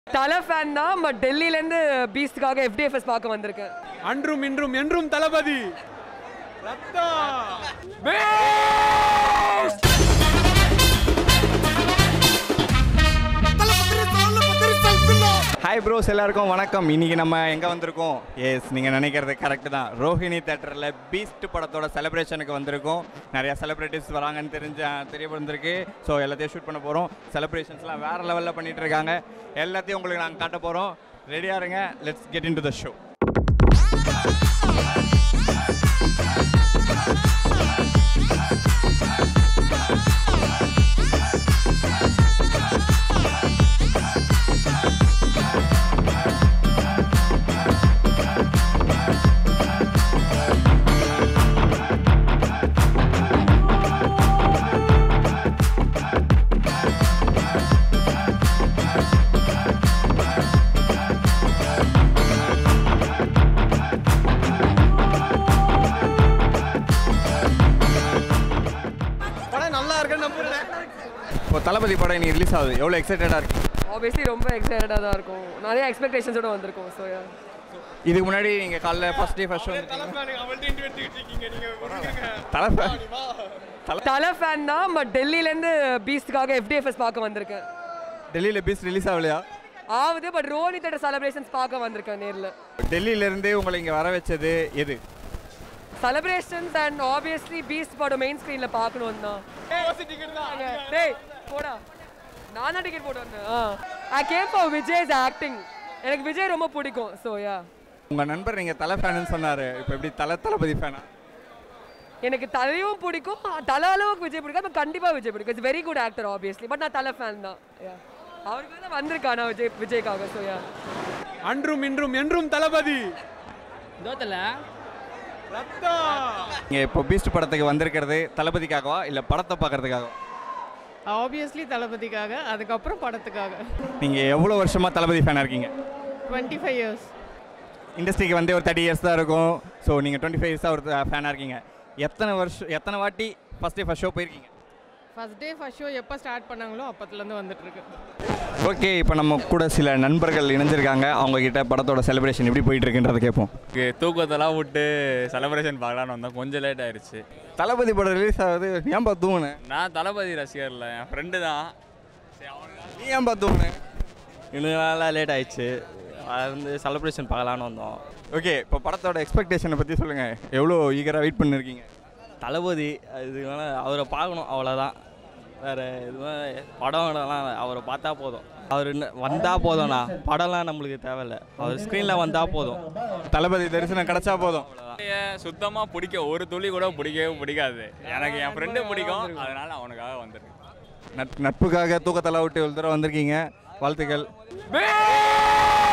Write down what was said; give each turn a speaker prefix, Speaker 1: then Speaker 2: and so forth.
Speaker 1: தலை ஃபேன் தான் பட் டெல்லியிலேருந்து பீஸ்டுக்காக எஃப்டிஎஃப்எஸ் பார்க்க வந்திருக்கேன்
Speaker 2: அன்றும் இன்றும் என்றும் தளபதி ரத்தா
Speaker 3: ஹாய் ப்ரோஸ் எல்லாருக்கும் வணக்கம் இன்னைக்கு நம்ம எங்கே வந்திருக்கோம் எஸ் நீங்கள் நினைக்கிறது கரெக்டு தான் ரோஹிணி தேட்டரில் பீஸ்ட் படத்தோட செலிப்ரேஷனுக்கு வந்திருக்கோம் நிறையா செலிப்ரிட்டிஸ் வராங்கன்னு தெரிஞ்ச தெரிய வந்திருக்கு ஸோ எல்லாத்தையும் ஷூட் பண்ண போகிறோம் செலிப்ரேஷன்ஸ்லாம் வேறு லெவலில் பண்ணிட்டு இருக்காங்க எல்லாத்தையும் உங்களுக்கு நாங்கள் காட்ட போகிறோம் ரெடியாக இருங்க let's get in to the show
Speaker 2: படம் நல்லா இருக்குன்னு நம்புறேன்
Speaker 3: இப்போ தளபதி படம் இன்னைக்கு ரிலீஸ் ஆகுது எவ்வளோ எக்ஸைட்டடாக இருக்கு
Speaker 1: ஆப்வியஸ்லி ரொம்ப எக்ஸைட்டடாக தான் இருக்கும் நிறைய எக்ஸ்பெக்டேஷன்ஸோட வந்திருக்கோம் ஸோ
Speaker 3: இதுக்கு முன்னாடி நீங்கள் காலைல ஃபஸ்ட் டே ஃபஸ்ட் ஷோ
Speaker 2: அவள்கிட்ட இன்டர்வியூ எடுத்துக்கிட்டு இருக்கீங்க நீங்க
Speaker 3: தலை
Speaker 1: தலை ஃபேன் தான் பட் டெல்லியிலேருந்து பீஸ்டுக்காக எஃப்டிஎஃப்எஸ் பார்க்க வந்திருக்கேன்
Speaker 3: டெல்லியில் பீஸ் ரிலீஸ் ஆகலையா
Speaker 1: ஆகுது பட் ரோனி தேட்டர் செலிப்ரேஷன்ஸ் பார்க்க வந்திருக்கேன் நேரில்
Speaker 3: டெல்லியிலேருந்து உங்களை இங்கே வர வச்சது எது
Speaker 1: செலிப்ரேஷன்ஸ் அண்ட் ஆப்வியஸ்லி பீஸ்ட் படம் மெயின் ஸ்க்ரீனில் பார்க்கணும் தான் டேய் போடா நான் தான் டிக்கெட் போட்டு வந்தேன் ah I came for Vijay's acting எனக்கு விஜய் ரொம்ப பிடிக்கும் ஸோ யா
Speaker 3: உங்கள் நண்பர் நீங்கள் தலை ஃபேனுன்னு சொன்னார் இப்போ எப்படி தலை தளபதி ஃபேனா
Speaker 1: எனக்கு தலையும் பிடிக்கும் தலை அளவுக்கு விஜய் பிடிக்கும் but கண்டிப்பாக விஜய் பிடிக்கும் it's very good actor obviously but நான் தலை ஃபேன் தான் யா அவருக்கு தான் வந்திருக்கா நான் விஜய் விஜய்க்காக ஸோ யா
Speaker 2: அன்றும் இன்றும் என்றும் தளபதி
Speaker 4: தோத்தல
Speaker 2: ரத்தா
Speaker 3: நீங்கள் இப்போ பீஸ்ட் படத்துக்கு வந்திருக்கிறது தளபதிக்காகவா இல்லை படத்தை பார்க்கறதுக்காகவா
Speaker 4: ஆப்வியஸ்லி தளபதிக்காக அதுக்கப்புறம் படத்துக்காக
Speaker 3: நீங்கள் எவ்வளோ வருஷமாக தளபதி ஃபேனாக இருக்கீங்க
Speaker 4: டுவெண்ட்டி ஃபைவ் இயர்ஸ்
Speaker 3: இண்டஸ்ட்ரிக்கு வந்து ஒரு தேர்ட்டி இயர்ஸ் தான் இருக்கும் ஸோ நீங்கள் டுவெண்ட்டி ஃபைவ் இயர்ஸாக ஒரு ஃபேனாக இருக்கீங்க எத்தனை வருஷம் எத்தனை வாட்டி ஃபஸ்ட் டே ஃபஸ்ட் ஷோ போயிருக்கீங்க
Speaker 4: ஃபர்ஸ்ட் டே ஃபர்ஸ்ட் ஷோ எப்போ ஸ்டார்ட் பண்ணாங்களோ அப்பத்துலேருந்து வந்துட்டு இருக்கு
Speaker 3: ஓகே இப்போ நம்ம கூட சில நண்பர்கள் இணைஞ்சிருக்காங்க அவங்க கிட்ட படத்தோட செலிப்ரேஷன் எப்படி போயிட்டு இருக்குன்றதை கேட்போம்
Speaker 5: ஓகே தூக்கத்தெல்லாம் விட்டு செலிப்ரேஷன் பார்க்கலான்னு வந்தோம் கொஞ்சம் லேட் ஆயிடுச்சு
Speaker 3: தளபதி படம் ரிலீஸ் ஆகுது ஏன் பார்த்தூங்கண்ணே
Speaker 5: நான் தளபதி ரசிகர் இல்லை என் ஃப்ரெண்டு தான்
Speaker 3: நீ ஏன் பார்த்தூங்கண்ணே
Speaker 6: இன்னும் நாளாக லேட் ஆயிடுச்சு அது வந்து செலிப்ரேஷன் பார்க்கலான்னு வந்தோம்
Speaker 3: ஓகே இப்போ படத்தோட எக்ஸ்பெக்டேஷனை பற்றி சொல்லுங்கள் எவ்வளோ ஈகராக வெயிட் பண்ணிருக்கீங்க
Speaker 6: தளபதி இதுக்கு மேலே அவரை பார்க்கணும் அவ்வளோதான் வேறு எதுவும் படம் இதெல்லாம் அவரை பார்த்தா போதும் அவர் வந்தால் போதும்ண்ணா படம்லாம் நம்மளுக்கு தேவையில்ல அவர் ஸ்க்ரீனில் வந்தால் போதும்
Speaker 3: தளபதி தரிசனம் கிடைச்சா போதும்
Speaker 5: சுத்தமாக பிடிக்க ஒரு துளி கூட பிடிக்கவே பிடிக்காது எனக்கு என் ஃப்ரெண்டு பிடிக்கும் அதனால அவனுக்காக வந்திருக்கு
Speaker 3: நட் நட்புக்காக தூக்கத்தெல்லாம் விட்டு ஒரு தடவை வந்திருக்கீங்க வாழ்த்துக்கள்